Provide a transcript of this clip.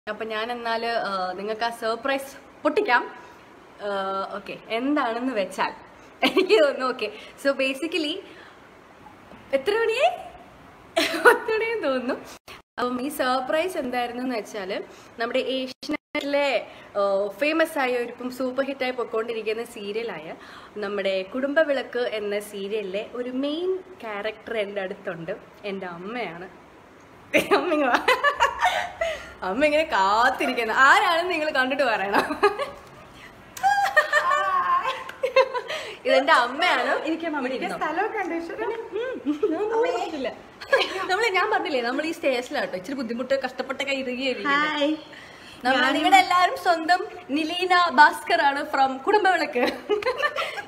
അപ്പൊ ഞാൻ എന്നാൽ നിങ്ങൾക്ക് ആ സർപ്രൈസ് പൊട്ടിക്കാം ഓക്കെ എന്താണെന്ന് വെച്ചാൽ എനിക്ക് തോന്നുന്നു ഓക്കെ സോ ബേസിക്കലി എത്ര മണിയായി പത്ത് മണിയെന്ന് തോന്നുന്നു അപ്പം ഈ സർപ്രൈസ് എന്തായിരുന്നു എന്ന് വെച്ചാൽ നമ്മുടെ ഏഷ്യനെറ്റിലെ ഫേമസ് ആയ ഒരു ഇപ്പം സൂപ്പർ ഹിറ്റായി പൊയ്ക്കൊണ്ടിരിക്കുന്ന സീരിയലായ നമ്മുടെ കുടുംബവിളക്ക് എന്ന സീരിയലിലെ ഒരു മെയിൻ ക്യാരക്ടർ എൻ്റെ അടുത്തുണ്ട് എൻ്റെ അമ്മയാണ് അമ്മ ഇങ്ങ് വാ. അമ്മ ഇങ്ങനെ കാത്തിരിക്കുന്നു ആരാണെന്ന് നിങ്ങൾ കണ്ടിട്ട് പറയണം ഇതെന്റെ അമ്മയാണ് എനിക്ക് അവിടെ ഇരുന്നോ സ്ഥലമൊക്കെ ഉണ്ട് ഈശ്വരാ. നമ്മള് ഞാൻ പറഞ്ഞില്ലേ നമ്മൾ ഈ സ്റ്റേജിലാട്ടോ ഇച്ചിരി ബുദ്ധിമുട്ട് കഷ്ടപ്പെട്ടൊക്കെ ഇറുകിയായിരിക്കും ഹായ് നിങ്ങളുടെ എല്ലാവരും സ്വന്തം നിലീന ഭാസ്കർ ആണ് ഫ്രം കുടുംബവിളക്ക്